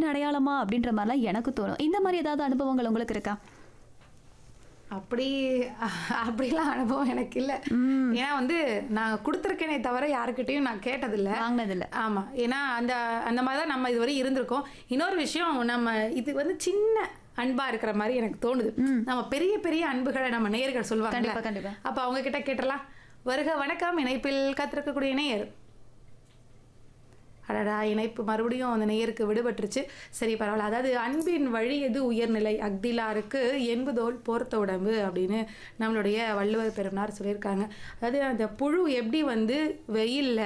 அன்பின் அடையாளமா அப்படின்ற மாதிரிலாம் எனக்கு தோணும் இந்த மாதிரி ஏதாவது அனுபவங்கள் உங்களுக்கு இருக்கா அப்படி அப்படிலாம் அனுபவம் எனக்கு இல்லை ஏன்னா வந்து நான் கொடுத்துருக்கேனே தவிர யாருக்கிட்டையும் நான் கேட்டதில்ல வாங்கினதில்ல ஆமா ஏன்னா அந்த அந்த மாதிரி தான் நம்ம இதுவரை இருந்திருக்கோம் இன்னொரு விஷயம் நம்ம இது வந்து சின்ன அன்பா இருக்கிற மாதிரி எனக்கு தோணுது நம்ம பெரிய பெரிய அன்புகளை நம்ம நேயர்கள் சொல்லுவாங்க கண்டிப்பா, கண்டிப்பா. அப்ப அவங்க கிட்ட கேட்டலாம் வருக வணக்கம் இணைப்பில் காத்திருக்கக்கூடிய நேயர் அடடா இணைப்பு மறுபடியும் அந்த நேயருக்கு விடுபட்டுருச்சு சரி பரவாயில்ல அதாவது அன்பின் வழி எது உயர்நிலை அக்திலாருக்கு என்பதோல் போர்த்த உடம்பு அப்படின்னு நம்மளுடைய வள்ளுவர் பெருமானார் சொல்லியிருக்காங்க அதாவது அந்த புழு எப்படி வந்து வெயிலில்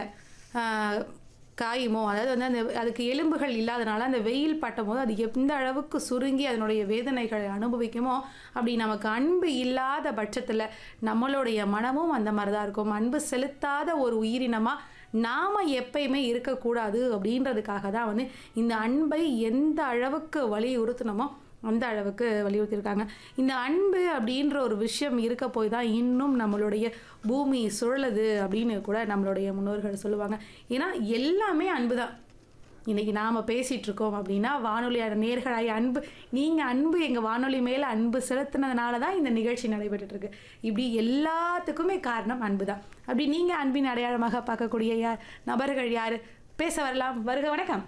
காயுமோ அதாவது வந்து அந்த அதுக்கு எலும்புகள் இல்லாதனால அந்த வெயில் பட்டும் போது அது எந்த அளவுக்கு சுருங்கி அதனுடைய வேதனைகளை அனுபவிக்குமோ அப்படி நமக்கு அன்பு இல்லாத பட்சத்தில் நம்மளுடைய மனமும் அந்த மாதிரி தான் இருக்கும் அன்பு செலுத்தாத ஒரு உயிரினமாக நாம எப்பயுமே இருக்கக்கூடாது அப்படின்றதுக்காக தான் வந்து இந்த அன்பை எந்த அளவுக்கு வலியுறுத்தணுமோ அந்த அளவுக்கு வலியுறுத்தியிருக்காங்க இந்த அன்பு அப்படின்ற ஒரு விஷயம் இருக்க போய் தான் இன்னும் நம்மளுடைய பூமி சுழலுது அப்படின்னு கூட நம்மளுடைய முன்னோர்கள் சொல்லுவாங்க ஏன்னா எல்லாமே அன்பு தான் இன்னைக்கு நாம பேசிட்டு இருக்கோம் அப்படின்னா வானொலியாளர் நேர்களாய் அன்பு நீங்க அன்பு எங்க வானொலி மேல அன்பு செலுத்தினதுனால தான் இந்த நிகழ்ச்சி நடைபெற்றுட்டு இருக்கு இப்படி எல்லாத்துக்குமே காரணம் அன்பு தான் அப்படி நீங்க அன்பின் அடையாளமாக பார்க்கக்கூடிய யார் நபர்கள் யாரு பேச வரலாம் வருக வணக்கம்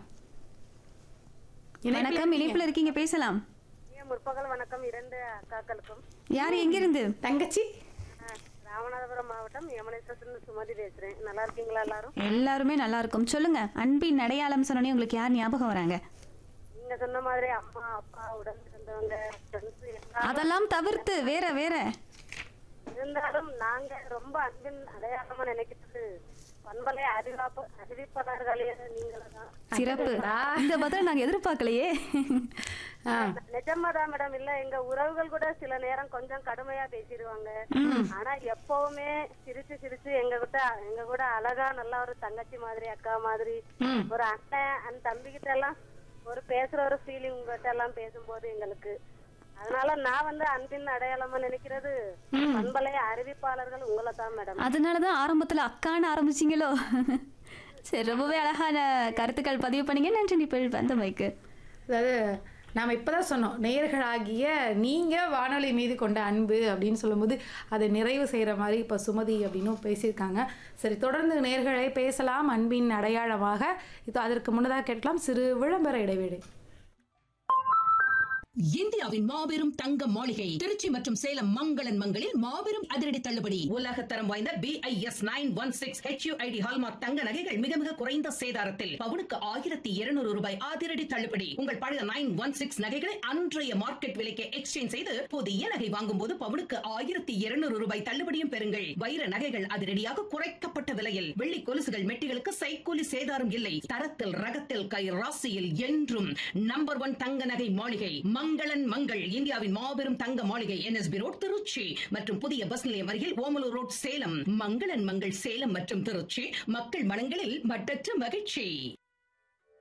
இணைப்பில் வணக்கம் இணைப்புல இருக்கீங்க பேசலாம் ஐயா, முற்பகல் வணக்கம் இரண்டு அக்காக்களுக்கும் யார் எங்கிருந்து தங்கச்சி ஆ, ராமநாதபுரம் மாவட்டம் யமனேஸ்வரன் சுமதி பேசுறேன் நல்லா இருக்கீங்களா எல்லாரும் எல்லாருமே நல்லா இருக்கும் சொல்லுங்க அன்பின் அடையாளம் சொன்னோன்னே உங்களுக்கு யார் ஞாபகம் வராங்க நீங்க சொன்ன மாதிரி அம்மா அப்பா உடன் இருந்தவங்க ஃப்ரெண்ட்ஸ் எல்லாம் அதெல்லாம் தவிர்த்து வேற வேற இருந்தாலும் நாங்க ரொம்ப அன்பின் அடையாளமா நினைக்கிறது பண்பலை அறிவாப்பு அறிவிப்பாளர்களே நீங்கள தான் சிறப்பு இந்த பதில் நாங்க எதிர்பார்க்கலையே ஆ நிஜமாதான் மேடம் இல்ல எங்க உறவுகள் கூட சில நேரம் கொஞ்சம் கடுமையா பேசிடுவாங்க ஆனா எப்பவுமே சிரிச்சு சிரிச்சு எங்க கிட்ட எங்க கூட அழகா நல்லா ஒரு தங்கச்சி மாதிரி அக்கா மாதிரி ம் ஒரு அண்ணன் அந்த தம்பி கிட்ட எல்லாம் ஒரு பேசுற ஒரு ஃபீலிங் உங்ககிட்ட எல்லாம் பேசும்போது எங்களுக்கு அதனால நான் வந்து அன்பின் அடையாளமா நினைக்கிறது பண்பலை அறிவிப்பாளர்கள் உங்களை தான் மேடம் அதனாலதான் ஆரம்பத்துல அக்கான்னு ஆரம்பிச்சீங்களோ சரி ரொம்பவே அழகான கருத்துக்கள் பதிவு பண்ணீங்க நன்றி நிப்பிள் வந்த மைக்கு அதாவது நாம் இப்போ தான் சொன்னோம் நேயர்களாகிய நீங்கள் வானொலி மீது கொண்ட அன்பு அப்படின்னு சொல்லும்போது அதை நிறைவு செய்கிற மாதிரி இப்போ சுமதி அப்படின்னும் பேசியிருக்காங்க சரி தொடர்ந்து நேயர்களை பேசலாம் அன்பின் அடையாளமாக இது அதற்கு முன்னதாக கேட்கலாம் சிறு விளம்பர இடைவேளை இந்தியாவின் மாபெரும் தங்க மாளிகை திருச்சி மற்றும் சேலம் மங்களன் மங்களில் மாபெரும் அதிரடி தள்ளுபடி உலக தரம் வாய்ந்த B I S nine one six H U I D hallmark தங்க நகைகள் மிக மிக குறைந்த சேதாரத்தில் பவுனுக்கு ஆயிரத்தி இருநூறு ரூபாய் அதிரடி தள்ளுபடி உங்கள் பழைய நைன் ஒன் சிக்ஸ் நகைகளை அன்றைய மார்க்கெட் விலைக்கு எக்ஸ்சேஞ்ச் செய்து புதிய நகை வாங்கும் போது பவுனுக்கு ஆயிரத்தி இருநூறு ரூபாய் தள்ளுபடியும் பெறுங்கள் வைர நகைகள் அதிரடியாக குறைக்கப்பட்ட விலையில் வெள்ளி கொலுசுகள் மெட்டிகளுக்கு சைக்கூலி சேதாரம் இல்லை தரத்தில் ரகத்தில் கை ராசியில் என்றும் நம்பர் ஒன் தங்க நகை மாளிகை மங்களன் மங்கள் இந்தியாவின் மாபெரும் தங்க மாளிகை என்எஸ்பி ரோட் திருச்சி மற்றும் புதிய பஸ் நிலையம் அருகில் ஓமலூர் ரோட் சேலம் மங்களன் மங்கள் சேலம் மற்றும் திருச்சி மக்கள் மனங்களில் மட்டற்ற மகிழ்ச்சி